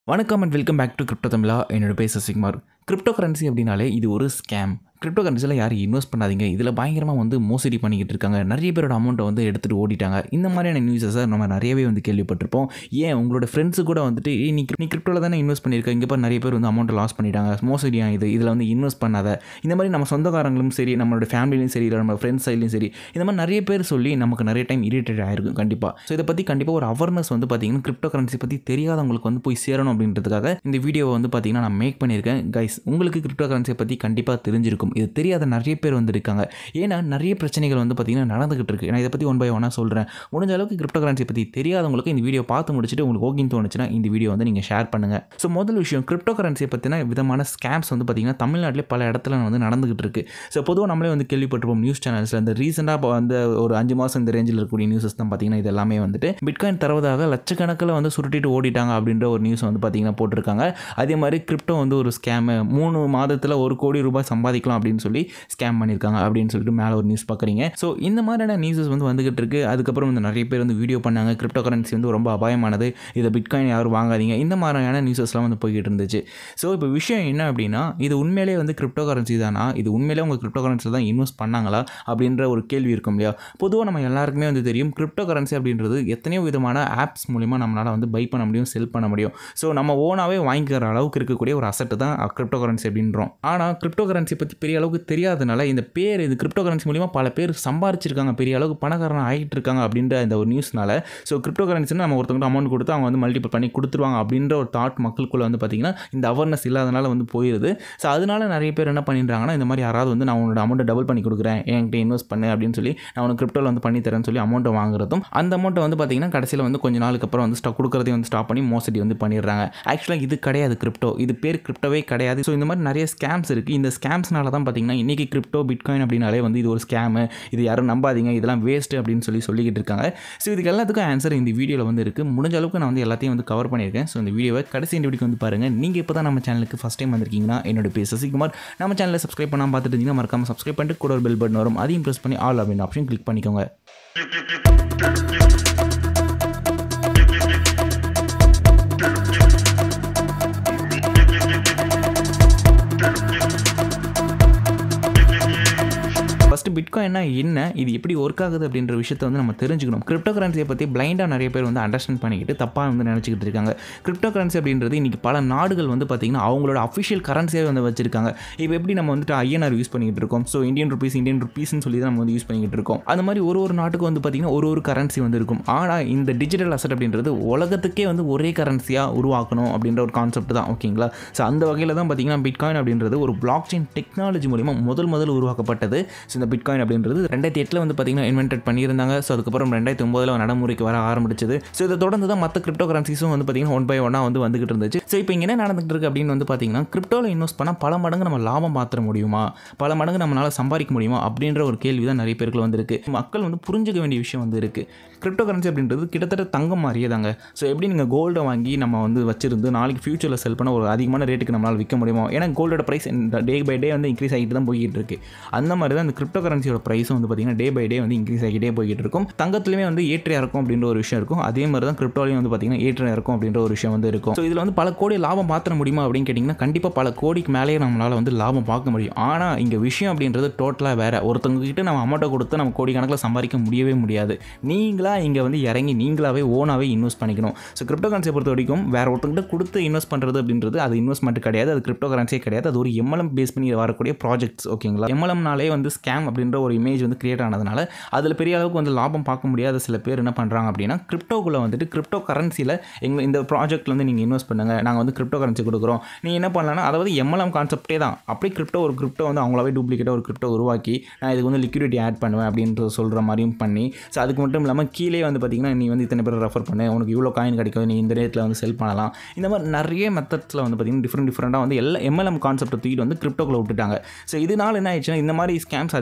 வணக்கம் and welcome back to crypto தமிழா என்னோட பேர் சசிகுமார் கிரிப்டோ கரன்சி அப்படின்னாலே இது ஒரு ஸ்கேம் கிரிப்டோ கரன்சியில் யாரும் இன்வெஸ்ட் பண்ணாதீங்க இதில் பயங்கரமாக வந்து மோசடி பண்ணிக்கிட்டு இருக்காங்க நிறைய பேரோட அமௌண்ட்டை வந்து எடுத்துகிட்டு ஓடிட்டாங்க இந்த மாதிரியான நியூஸஸை நம்ம நிறையவே வந்து கேள்விப்பட்டிருப்போம் ஏன் உங்களோட ஃப்ரெண்ட்ஸு கூட வந்துட்டு "ஏய், நீ நீ கிரிப்டோவில் தானே இன்வெஸ்ட் பண்ணியிருக்க இங்கே பாரு நிறைய பேர் வந்து அமௌண்ட்டை லாஸ் பண்ணிட்டாங்க மோசடியாக இது இதில் வந்து இன்வெஸ்ட் பண்ணாத இந்த மாதிரி நம்ம சொந்தக்காரங்களும் சரி நம்மளோட ஃபேமிலியும் சரி இல்லை நம்ம ஃப்ரெண்ட்ஸ் சைட்லையும் சரி இந்த மாதிரி நிறைய பேர் சொல்லி நமக்கு நிறைய டைம் இரிட்டேட் ஆயிருக்கும் கண்டிப்பாக ஸோ இதை பற்றி கண்டிப்பாக ஒரு அவேர்னஸ் வந்து பார்த்தீங்கன்னா கிரிப்டோ கரன்சி பற்றி தெரியாதவங்களுக்கு வந்து போய் சேரணும் அப்படின்றதுக்காக இந்த வீடியோவை வந்து பார்த்தீங்கன்னா நான் மேக் பண்ணியிருக்கேன் கைஸ் உங்களுக்கு கிரிப்டோ கரன்சியை பற்றி கண்டிப்பாக தெரிஞ்சிருக்கும் இது தெரியாத நிறைய பேர் வந்து இருக்காங்க ஏன்னா நிறைய பிரச்சனைகள் வந்து பார்த்தீங்கன்னா நடந்துகிட்டு இருக்கு நான் இதை பற்றி ஒன் பை ஒன்னாக சொல்கிறேன் முடிஞ்ச அளவுக்கு கிரிப்டோ கரன்சி பற்றி தெரியாதவங்களுக்கு இந்த வீடியோ பார்த்து முடிச்சுட்டு உங்களுக்கு ஓகேன்னு தோணுச்சுன்னா இந்த வீடியோ வந்து நீங்கள் ஷேர் பண்ணுங்கள் ஸோ முதல் விஷயம் கிரிப்டோ கரன்சியை பற்றின விதமான ஸ்கேம்ஸ் வந்து பார்த்தீங்கன்னா தமிழ்நாட்டிலே பல இடத்துல வந்து நடந்துகிட்டு இருக்கு ஸோ பொதுவாக நம்மளே வந்து கேள்விப்பட்டிருப்போம் நியூஸ் சேனல்ஸில் இந்த ரீசெண்டாக வந்து ஒரு அஞ்சு மாதம் இந்த ரேஞ்சில் இருக்கக்கூடிய நியூஸஸ் தான் பார்த்தீங்கன்னா இது எல்லாமே வந்துட்டு பிட்காயின் தருவதாக லட்சக்கணக்கில் வந்து சுருட்டிட்டு ஓடிட்டாங்க அப்படின்ற ஒரு நியூஸ் வந்து பார்த்தீங்கன்னா போட்டிருக்காங்க அதே மாதிரி கிரிப்டோ வந்து ஒரு ஸ்கேமு மூணு மாதத்தில் ஒரு கோடி ரூபாய் சம்பாதிக்கலாம் அப்படின்னு சொல்லி ஸ்கேம் பண்ணியிருக்காங்க அப்படின்னு சொல்லிட்டு மேலே ஒரு நியூஸ் பார்க்குறீங்க ஸோ இந்த மாதிரியான நியூஸஸ் வந்து வந்துகிட்டு இருக்கு அதுக்கப்புறம் வந்து நிறைய பேர் வந்து வீடியோ பண்ணாங்க கிரிப்டோ கரன்சி வந்து ரொம்ப அபாயமானது இதை பிட்காயின் யாரும் வாங்காதீங்க இந்த மாதிரியான நியூஸஸ்லாம் வந்து போய்கிட்டு இருந்துச்சு ஸோ இப்போ விஷயம் என்ன அப்படின்னா இது உண்மையிலே வந்து கிரிப்டோ கரன்சி தானா இது உண்மையிலே உங்கள் கிரிப்டோ கரன்சியில் தான் இன்வெஸ்ட் பண்ணாங்களா அப்படின்ற ஒரு கேள்வி இருக்கும் இல்லையா பொதுவாக நம்ம எல்லாருக்குமே வந்து தெரியும் கிரிப்டோ கரன்சி அப்படின்றது எத்தனையோ விதமான ஆப்ஸ் மூலிமா நம்மளால் வந்து பை பண்ண முடியும் செல் பண்ண முடியும் ஸோ நம்ம ஓனாகவே வாங்கிக்கிற அளவுக்கு இருக்கக்கூடிய ஒரு அசட்டு தான் கிரிப்டோ கரன்சி அப்படின்றோம் ஆனால் கிரிப்டோ கரன்சி பற்றி பெரிய அளவுக்கு தெரியாதனால இந்த பேர் இது கிரிப்டோ கரன்சி மூலிமா பல பேர் சம்பாரிச்சிருக்காங்க பெரிய அளவுக்கு பணக்காரன் ஆகிட்டு இருக்காங்க அப்படின்ற இந்த ஒரு நியூஸ்னால ஸோ கிரிப்டோ கரன்சின்னு நம்ம ஒருத்தவங்க அமௌண்ட் கொடுத்து அவங்க வந்து மல்டிபிள் பண்ணி கொடுத்துருவாங்க அப்படின்ற ஒரு தாட் மக்களுக்குள்ள வந்து பார்த்திங்கன்னா இந்த அவேர்னஸ் இல்லாதனால வந்து போயிடுது ஸோ அதனால நிறைய பேர் என்ன பண்ணிடுறாங்கன்னா இந்த மாதிரி யாராவது வந்து நான் உன்னோட அமௌண்ட்டை டபுள் பண்ணி கொடுக்குறேன் என்கிட்ட இன்வெஸ்ட் பண்ணு அப்படின்னு சொல்லி நான் உனக்கு கிரிப்டோவில் வந்து பண்ணி தரேன்னு சொல்லி அமௌண்ட்டை வாங்குறதும் அந்த அமௌண்ட்டை வந்து பார்த்திங்கன்னா கடைசியில் வந்து கொஞ்ச நாளுக்கு அப்புறம் வந்து ஸ்டாக் கொடுக்குறதையும் வந்து ஸ்டாப் பண்ணி மோசடி வந்து பண்ணிடுறாங்க ஆக்சுவலாக இது கிடையாது கிரிப்டோ இது பேர் கிரிப்டோவே கிடையாது ஸோ இந்த மாதிரி நிறைய ஸ்கேம்ஸ் இருக்குது இந்த ஸ்கேம்ஸ்னால தான் பார்த்தீங்கன்னா இன்றைக்கி கிரிப்டோ பிட்காயின் அப்படின்னாலே வந்து இது ஒரு ஸ்கேமு இது யாரும் நம்பாதீங்க இதெல்லாம் வேஸ்ட்டு அப்படின்னு சொல்லி சொல்லிக்கிட்டு இருக்காங்க ஸோ இதுக்கு எல்லாத்துக்கும் ஆன்சர் இந்த வீடியோவில் வந்து இருக்குது முடிஞ்ச அளவுக்கு நான் வந்து எல்லாத்தையும் வந்து கவர் பண்ணியிருக்கேன் ஸோ இந்த வீடியோவை கடைசி இந்த வீடியோக்கு வந்து பாருங்கள் நீங்கள் இப்போ தான் நம்ம சேனலுக்கு ஃபஸ்ட் டைம் வந்திருக்கீங்கன்னா என்னோட பேர் சசிகுமார் நம்ம சேனலை சப்ஸ்கிரைப் பண்ணாமல் பார்த்துட்டு இருந்தீங்கன்னா மறக்காம சப்ஸ்கிரைப் பண்ணிட்டு கூட ஒரு பெல் பட்டன் வரும் அதையும் ப்ரெஸ் பண்ணி ஆல் அப்படின்ற ஆப்ஷன் கிளிக் பண்ணிக்கோங்க ஃபஸ்ட்டு பிட்காயின்னா என்ன இது எப்படி ஒர்க் ஆகுது அப்படின்ற விஷயத்தை வந்து நம்ம தெரிஞ்சுக்கணும் கிரிப்டோ கரன்சியை பற்றி பிளைண்டாக நிறைய பேர் வந்து அண்டர்ஸ்டாண்ட் பண்ணிக்கிட்டு தப்பாக வந்து நினச்சிக்கிட்டு இருக்காங்க கிரிப்டோ கரன்சி அப்படின்றது இன்றைக்கி பல நாடுகள் வந்து பார்த்திங்கன்னா அவங்களோட அஃபிஷியல் கரன்சியாக வந்து வச்சிருக்காங்க இப்போ எப்படி நம்ம வந்துட்டு ஐஎன்ஆர் யூஸ் பண்ணிக்கிட்டு இருக்கோம் ஸோ இந்தியன் ருபீஸ் இந்தியன் ருபீஸ்னு சொல்லி தான் நம்ம வந்து யூஸ் பண்ணிக்கிட்டு இருக்கோம் அந்த மாதிரி ஒரு ஒரு நாட்டுக்கு வந்து பார்த்திங்கன்னா ஒரு ஒரு கரன்சி வந்து இருக்கும் ஆனால் இந்த டிஜிட்டல் அசட் அப்படின்றது உலகத்துக்கே வந்து ஒரே கரன்சியாக உருவாக்கணும் அப்படின்ற ஒரு கான்செப்ட் தான் ஓகேங்களா ஸோ அந்த வகையில் தான் பார்த்திங்கன்னா பிட்காயின் அப்படின்றது ஒரு பிளாக் செயின் டெக்னாலஜி மூலிமா முதல் முதல் உருவாக்கப்பட்டது ஸோ இந்த பிட்காயின் அப்படின்றது ரெண்டாயிரத்தி எட்டில் வந்து பார்த்திங்கன்னா இன்வென்டட் பண்ணியிருந்தாங்க ஸோ அதுக்கப்புறம் ரெண்டாயிரத்தி ஒம்போதில் நடைமுறைக்கு வர ஆரம்பிச்சது ஸோ இதை தொடர்ந்து தான் மற்ற கிரிப்டோ கரன்சிஸும் வந்து பார்த்திங்கன்னா ஒன் பை ஒன்னாக வந்து வந்துகிட்டு இருந்துச்சு ஸோ இப்போ இங்கே என்ன நடந்துகிட்டு இருக்கு அப்படின்னு வந்து பார்த்திங்கன்னா கிரிப்டோவில் இன்வெஸ்ட் பண்ணால் பல மடங்கு நம்ம லாபம் மாற்ற முடியுமா பல மடங்கு நம்மளால் சம்பாதிக்க முடியுமா அப்படின்ற ஒரு கேள்வி தான் நிறைய பேருக்கு வந்திருக்கு மக்கள் வந்து புரிஞ்சுக்க வேண்டிய விஷயம் வந்து இருக்குது கிரிப்டோ கரன்சி அப்படின்றது கிட்டத்தட்ட தங்கம் மாதிரியே தாங்க ஸோ எப்படி நீங்கள் கோல்டை வாங்கி நம்ம வந்து வச்சிருந்து நாளைக்கு ஃபியூச்சரில் செல் பண்ண ஒரு அதிகமான ரேட்டுக்கு நம்மளால் விற்க முடியுமா ஏன்னா கோல்டோட ப்ரைஸ் டே பை டே வந்து இன்க்ரீஸ் ஆகிட்டு தான் போய்கிட்டு இருக்கு அந்த மாதிரி தான் இந்த கிரிப்டோ கரன்சியோட ப்ரைஸும் வந்து பார்த்திங்கன்னா டே பை டே வந்து இன்க்ரீஸ் ஆகிட்டே போய்கிட்டு இருக்கும் தங்கத்துலேயுமே வந்து ஏற்ற இறக்கும் அப்படின்ற ஒரு விஷயம் இருக்கும் அதே மாதிரி தான் கிரிப்டோலையும் வந்து பார்த்திங்கன்னா ஏற்ற இறக்கும் அப்படின்ற ஒரு விஷயம் வந்து இருக்கும் ஸோ இதில் வந்து பல கோடி லாபம் மாற்ற முடியுமா அப்படின்னு கேட்டிங்கன்னா கண்டிப்பாக பல கோடிக்கு மேலேயே நம்மளால் வந்து லாபம் பார்க்க முடியும் ஆனால் இங்கே விஷயம் அப்படின்றது டோட்டலாக வேறு ஒருத்தவங்க கிட்ட நம்ம அமௌண்ட்டை கொடுத்து நம்ம கோடி கணக்கில் சம்பாதிக்க முடியவே முடியாது நீங்களாக இங்கே வந்து இறங்கி நீங்களாவே ஓனாகவே இன்வெஸ்ட் பண்ணிக்கணும் ஸோ கிரிப்டோ கரன்சியை பொறுத்த வரைக்கும் வேறு ஒருத்தங்கிட்ட கொடுத்து இன்வெஸ்ட் பண்ணுறது அப்படின்றது அது இன்வெஸ்ட்மெண்ட் கிடையாது அது கிரிப்டோ கரன்சியே கிடையாது அது ஒரு எம்எல்எம் பேஸ் பண்ணி வரக்கூடிய ப்ராஜெக்ட்ஸ் ஓகேங்களா எம்எல்எம்னாலே வந்து ஸ்கேம் அப்படின்ற ஒரு இமேஜ் வந்து கிரியேட் ஆனதுனால அதில் பெரிய அளவுக்கு வந்து லாபம் பார்க்க முடியாத சில பேர் என்ன பண்ணுறாங்க அப்படின்னா கிரிப்டோக்குள்ளே வந்துட்டு கிரிப்டோ கரன்சியில் எங்கள் இந்த ப்ராஜெக்ட்டில் வந்து நீங்கள் இன்வெஸ்ட் பண்ணுங்கள் நாங்கள் வந்து கிரிப்டோ கரன்சி கொடுக்குறோம் நீங்கள் என்ன பண்ணலாம்னா அதாவது எம்எல்எம் கான்செப்டே தான் அப்படியே கிரிப்டோ ஒரு கிரிப்டோ வந்து அவங்களாவே டூப்ளிகேட்டாக ஒரு கிரிப்டோ உருவாக்கி நான் இதுக்கு வந்து லிக்விடிட்டி ஆட் பண்ணுவேன் அப்படின்றது சொல்கிற மாதிரியும் பண்ணி ஸோ அதுக்கு மட்டும் இல்லாமல் கீழே வந்து பார்த்திங்கன்னா நீ வந்து இத்தனை பேர் ரெஃபர் பண்ணு உனக்கு இவ்வளோ காயின் கிடைக்கும் நீ இந்த ரேட்டில் வந்து செல் பண்ணலாம் இந்த மாதிரி நிறைய மெத்தட்ஸில் வந்து பார்த்திங்கன்னா டிஃப்ரெண்ட் டிஃப்ரெண்ட்டாக வந்து எல்லா எம்எல்எம் கான்செப்ட்டை தூக்கிட்டு வந்து கிரிப்டோக்குள்ளே விட்டுட்டாங்க ஸோ இதனால் என்ன ஆயிடுச்சுன்னா இந்த மாதிரி ஸ்கேம்ஸ் அதிகமாக நடக்க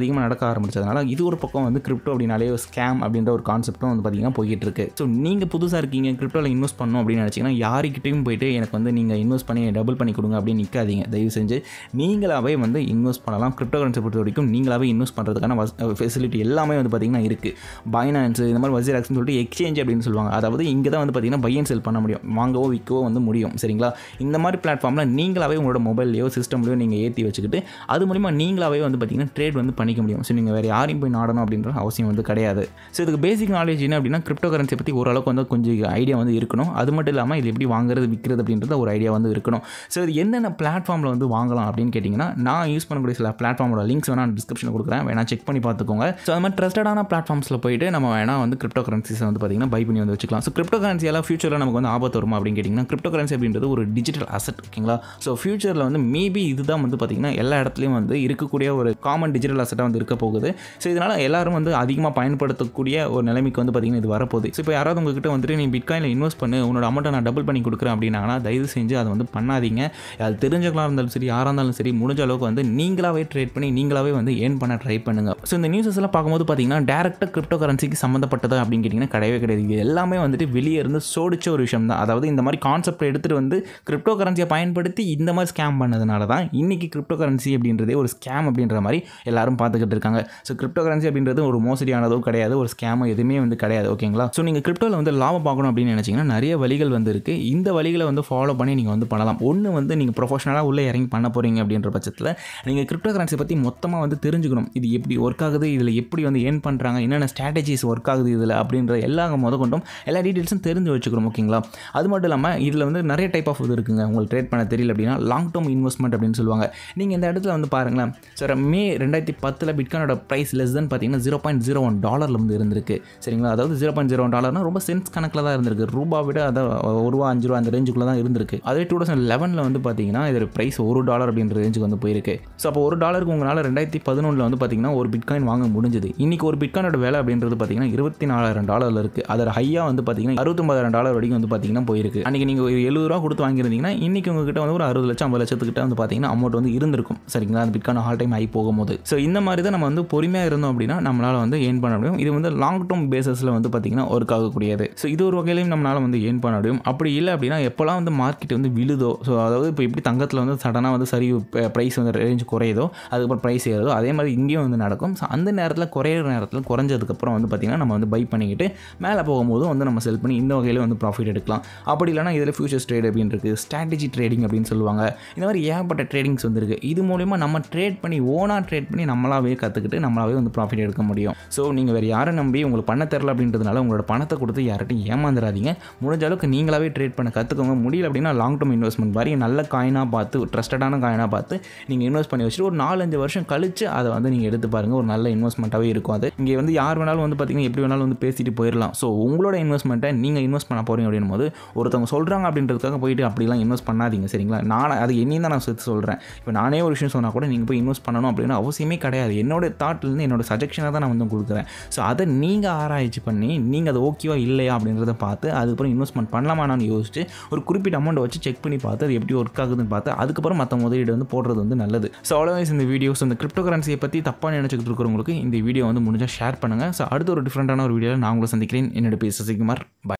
ஆரம்பிச்சதுனால இது ஒரு பக்கம் வந்து கிரிப்டோ அப்படின்னாலே ஸ்கேம் அப்படின்ற ஒரு கான்செப்ட்டும் வந்து பார்த்தீங்கன்னா போயிட்டு இருக்கு ஸோ நீங்கள் புதுசாக இருக்கீங்க கிரிப்டோவில் இன்வெஸ்ட் பண்ணணும் அப்படின்னு நினச்சிங்கன்னா யாருக்கிட்டையும் போயிட்டு எனக்கு வந்து நீங்கள் இன்வெஸ்ட் பண்ணி டபுள் பண்ணி கொடுங்க அப்படின்னு நிற்காதீங்க தயவு செஞ்சு நீங்களாகவே வந்து இன்வெஸ்ட் பண்ணலாம் கிரிப்டோ கரன்சி பொறுத்த வரைக்கும் நீங்களாகவே இன்வெஸ்ட் பண்ணுறதுக்கான ஃபெசிலிட்டி எல்லாமே வந்து பார்த்தீங்கன்னா இருக்குது பைனான்ஸ் இந்த மாதிரி வசிராக்ஸ்னு சொல்லிட்டு எக்ஸ்சேஞ்ச் அப்படின்னு சொல்லுவாங்க அதாவது இங்கே தான் வந்து பார்த்தீங்கன்னா பை அண்ட் செல் பண்ண முடியும் வாங்கவோ விற்கவோ வந்து முடியும் சரிங்களா இந்த மாதிரி பிளாட்ஃபார்மில் நீங்களாவே உங்களோட மொபைல்லையோ சிஸ்டம்லையோ நீங்கள் ஏற்றி வச்சுக்கிட்டு அது மூலிமா நீங்களாவே வந்து பார்த்தீங்கன்னா ட்ரேட் வந்து பண்ணிக்க முடியும் ஸோ நீங்கள் வேறு யாரையும் போய் நாடணும் அப்படின்ற அவசியம் வந்து கிடையாது ஸோ இதுக்கு பேசிக் நாலேஜ் என்ன அப்படின்னா கிரிப்டோ கரன்சி பற்றி ஓரளவுக்கு வந்து கொஞ்சம் ஐடியா வந்து இருக்கணும் அது மட்டும் இல்லாமல் இது எப்படி வாங்குறது விற்கிறது அப்படின்றது ஒரு ஐடியா வந்து இருக்கணும் ஸோ இது என்னென்ன பிளாட்ஃபார்மில் வந்து வாங்கலாம் அப்படின்னு கேட்டிங்கன்னா நான் யூஸ் பண்ணக்கூடிய சில பிளாட்ஃபார்மோட லிங்க்ஸ் வேணால் டிஸ்கிரிப்ஷனில் கொடுக்குறேன் வேணா செக் பண்ணி பார்த்துக்கோங்க ஸோ அது மாதிரி ட்ரஸ்டடான பிளாட்ஃபார்ம்ஸில் போயிட்டு நம்ம வேணால் வந்து கிரிப்டோ கரன்சிஸை வந்து பார்த்திங்கன்னா பை பண்ணி வந்து வச்சுக்கலாம் ஸோ கிரிப்டோ கரன்சியெல்லாம் ஃபியூச்சரில் நமக்கு வந்து ஆபத்து வருமா அப்படின்னு கேட்டிங்கன்னா கிரிப்டோ கரன்சி அப்படின்றது ஒரு டிஜிட்டல் அசட் ஓகேங்களா ஸோ ஃபியூச்சரில் வந்து மேபி இதுதான் வந்து பார்த்திங்கன்னா எல்லா இடத்துலையும் வந்து இருக்கக்கூடிய ஒரு காமன் டிஜிட்டல் அசட்டாக வந்து இருக்க போகுது ஸோ இதனால் எல்லாரும் வந்து அதிகமாக பயன்படுத்தக்கூடிய ஒரு நிலைமைக்கு வந்து பார்த்திங்கன்னா இது வரப்போகுது ஸோ இப்போ யாராவது உங்ககிட்ட வந்துட்டு நீ பிட்காயினில் இன்வெஸ்ட் பண்ணு உன்னோட அமௌண்ட்டை நான் டபுள் பண்ணி கொடுக்குறேன் அப்படின்னாங்கன்னா தயவு செஞ்சு அதை வந்து பண்ணாதீங்க அது தெரிஞ்சவங்களாக இருந்தாலும் சரி யாராக இருந்தாலும் சரி முடிஞ்ச அளவுக்கு வந்து நீங்களாவே ட்ரேட் பண்ணி நீங்களாவே வந்து ஏர்ன் பண்ண ட்ரை பண்ணுங்க ஸோ இந்த நியூஸஸ் எல்லாம் பார்க்கும்போது பார்த்தீங்கன்னா டேரெக்டாக கிரிப்டோ கரன்சிக்கு சம்மந்தப்பட்டது அப்படின்னு கேட்டிங்கன்னா கிடையவே கிடையாது இது எல்லாமே வந்துட்டு வெளியே இருந்து சோடிச்ச ஒரு விஷயம் தான் அதாவது இந்த மாதிரி கான்செப்ட் எடுத்துகிட்டு வந்து கிரிப்டோ கரன்சியை பயன்படுத்தி இந்த மாதிரி ஸ்கேம் பண்ணதுனால தான் இன்றைக்கி கிரிப்டோ கரன்சி அப்படின்றதே ஒரு ஸ்கேம் அப்படின்ற மாதிரி எல்லாரும் பார்த்துக்கிட்டு இருக்காங்க ஸோ கிரிப்டோ கரன்சி அப்படின்றது ஒரு மோசடியானதோ கிடையாது ஒரு ஸ்கேமோ எதுவுமே வந்து கிடையாது ஓகேங்களா ஸோ நீங்கள் கிரிப்டோவில் வந்து லாபம் பார்க்கணும் அப்படின்னு நினச்சிங்கன்னா நிறைய வழிகள் வந்து இருக்குது இந்த வழிகளை வந்து ஃபாலோ பண்ணி நீங்கள் வந்து பண்ணலாம் ஒன்று வந்து நீங்கள் ப்ரொஃபஷனலாக உள்ளே இறங்கி பண்ண போகிறீங்க அப்படின்ற பட்சத்தில் நீங்கள் கிரிப்டோ கரன்சி பற்றி மொத்தமாக வந்து தெரிஞ்சுக்கணும் இது எப்படி ஒர்க் ஆகுது இதில் எப்படி வந்து ஏர்ன் பண்ணுறாங்க என்னென்ன ஸ்ட்ராட்டஜிஸ் ஒர்க் ஆகுது இதில் அப்படின்ற எல்லா முத கொண்டும் எல்லா டீட்டெயில்ஸும் தெரிஞ்சு வச்சுக்கணும் ஓகேங்களா அது மட்டும் இல்லாமல் இதில் வந்து நிறைய டைப் ஆஃப் இது இருக்குங்க உங்களுக்கு ட்ரேட் பண்ண தெரியல அப்படின்னா லாங் டேர்ம் இன்வெஸ்ட்மெண்ட் அப்படின்னு சொல்லுவாங்க நீங்கள் இந்த இடத்துல வந்து பாருங்களேன் சார் மே ரெண்டாயிரத்தி பத்தில் பிட்கானோட ப்ரைஸ் லெஸ் தென் பார்த்தீங்கன்னா ஜீரோ பாயிண்ட் ஜீரோ ஒன் டாலரில் வந்து இருந்திருக்கு சரிங்களா அதாவது ஜீரோ பாயிண்ட் ஜீரோ ஒன் டாலர்னா ரொம்ப சென்ஸ் கணக்கில் தான் இருந்திருக்கு ரூபா விட அதை ஒரு ரூபா அஞ்சு ரூபா அந்த ரேஞ்சுக்குள்ளே தான் இருந்திருக்கு அதே டூ தௌசண்ட் லெவனில் வந்து பார்த்தீங்கன்னா இதோட ப்ரைஸ் ஒரு டாலர் அப்படின்ற ரேஞ்சுக்கு வந்து போயிருக்கு ஸோ அப்போ ஒரு டாலருக்கு உங்களால் ரெண்டாயிரத்தி பதினொன்றில் வந்து பார்த்தீங்கன்னா ஒரு பிட்காயின் வாங்க முடிஞ்சது இன்றைக்கி ஒரு பிட்காயினோட விலை அப்படின்றது பார்த்தீங்கன்னா இருபத்தி நாலாயிரம் டாலரில் இருக்குது அதோட ஹையாக வந்து பார்த்தீங்கன்னா அறுபத்தொம்பதாயிரம் டாலர் வரைக்கும் வந்து பார்த்தீங்கன்னா போயிருக்கு அன்றைக்கி நீங்கள் ஒரு எழுபது ரூபா கொடுத்து வாங்கியிருந்தீங்கன்னா இன்றைக்கி உங்ககிட்ட வந்து ஒரு அறுபது லட்சம் ஐம்பது லட்சத்துக்கிட்ட வந்து பார்த்தீங்கன்னா அமௌண்ட் வந்து இருந்திருக்கும் சரிங்களா அந்த பிட்காயின் ஹால் டைம் ஆகி போகும்போது ஸோ இந்த மாதிரி தான் நம்ம வந்து பொறுமையாக இருந்தோம் அப்படின்னா நம்மளால் வந்து ஏர்ன் பண்ண முடியும் இது வந்து லாங் டேர்ம் பேசஸில் வந்து பார்த்தீங்கன்னா ஒர்க் ஆகக்கூடியது ஸோ இது ஒரு வகையிலையும் நம்மளால் வந்து ஏர்ன் பண்ண முடியும் அப்படி இல்லை அப்படின்னா எப்போல்லாம் வந்து மார்க்கெட் வந்து விழுதோ ஸோ அதாவது இப்போ எப்படி தங்கத்தில் வந்து சடனாக வந்து சரி ப்ரைஸ் வந்து ரேஞ்ச் குறையுதோ அதுக்கப்புறம் ப்ரைஸ் ஏறுதோ அதே மாதிரி இங்கேயும் வந்து நடக்கும் ஸோ அந்த நேரத்தில் குறையிற நேரத்தில் குறைஞ்சதுக்கப்புறம் வந்து பார்த்திங்கன்னா நம்ம வந்து பை பண்ணிக்கிட்டு மேலே போகும்போது வந்து நம்ம செல் பண்ணி இந்த வகையில் வந்து ப்ராஃபிட் எடுக்கலாம் அப்படி இல்லைனா இதில் ஃபியூச்சர்ஸ் ட்ரேட் அப்படின்னு இருக்குது ஸ்ட்ராட்டஜி ட்ரேடிங் அப்படின்னு சொல்லுவாங்க இந்த மாதிரி ஏகப்பட்ட ட்ரேடிங்ஸ் வந்துருக்கு இது மூலிமா நம்ம ட்ரேட் பண்ணி ஓனாக ட்ரேட் பண்ணி நம்மளாவே கற்றுக்கிட்டு நம்மளாவே வந்து ப்ராஃபிட் எடுக்க முடியும் ஸோ நீங்கள் வேறு யாரை நம்பி உங்களுக்கு பண்ண தெரில அப்படின்றதுனால உங்களோட பணத்தை கொடுத்து யார்கிட்டையும் ஏமாந்துடாதீங்க முடிஞ்ச அளவுக்கு நீங்களாவே ட்ரேட் பண்ண கற்றுக்கோங்க முடியல அப்படின்னா லாங் டேர்ம் இன்வெஸ்ட்மெண்ட் மாதிரி நல்ல காயினாக பார்த்து ட்ரஸ்டடான காயினாக பார்த்து நீங்கள் இன்வெஸ்ட் பண்ணி வச்சுட்டு ஒரு நாலஞ்சு வருஷம் கழிச்சு அதை வந்து நீங்கள் எடுத்து பாருங்கள் ஒரு நல்ல இன்வெஸ்ட்மெண்ட்டாகவே இருக்கும் அது இங்கே வந்து யார் வேணாலும் வந்து பார்த்தீங்கன்னா எப்படி வேணாலும் வந்து பேசிட்டு போயிடலாம் ஸோ உங்களோட இன்வெஸ்ட்மெண்ட்டை நீங்கள் இன்வெஸ்ட் பண்ண போகிறீங்க அப்படின்னும் போது ஒருத்தவங்க சொல்கிறாங்க அப்படின்றதுக்காக போயிட்டு அப்படிலாம் இன்வெஸ்ட் பண்ணாதீங்க சரிங்களா நான் அது என்னையும் தான் நான் சேர்த்து சொல்கிறேன் இப்போ நானே ஒரு விஷயம் சொன்னால் கூட நீங்கள் போய் இன்வெஸ்ட் பண்ணணும் அப்படின்னு அவசியமே கிடையாது என்னோட தாட்லேருந்து என்னோட சஜஷனை தான் நான் வந்து கொடுக்குறேன் ஸோ அதை நீங்கள் ஆராய்ச்சி பண்ணி நீங்கள் அது ஓகேவா இல்லையா அப்படின்றத பார்த்து அதுக்கப்புறம் இன்வெஸ்ட்மெண்ட் பண்ணலாமான்னு யோசிச்சு ஒரு குறிப்பிட்ட அமௌண்ட் வச்சு செக் பண்ணி பார்த்து அது எப்படி ஒர்க் ஆகுதுன்னு பார்த்து அதுக்கப்புறம் மற்ற முதலீடு வந்து போடுறது வந்து நல்லது ஸோ அவ்வளோவைஸ் இந்த வீடியோஸ் இந்த கிரிப்டோ கரன்சியை பற்றி தப்பாக நினச்சிக்கிட்டு இருக்கிறவங்களுக்கு இந்த வீடியோ வந்து முடிஞ்சால் ஷேர் பண்ணுங்கள் ஸோ அடுத்த ஒரு டிஃப்ரெண்ட்டான ஒரு வீடியோவில் நான் உங்களை சந்திக்கிறேன் என்னோட பேர் சசிகுமார் பாய்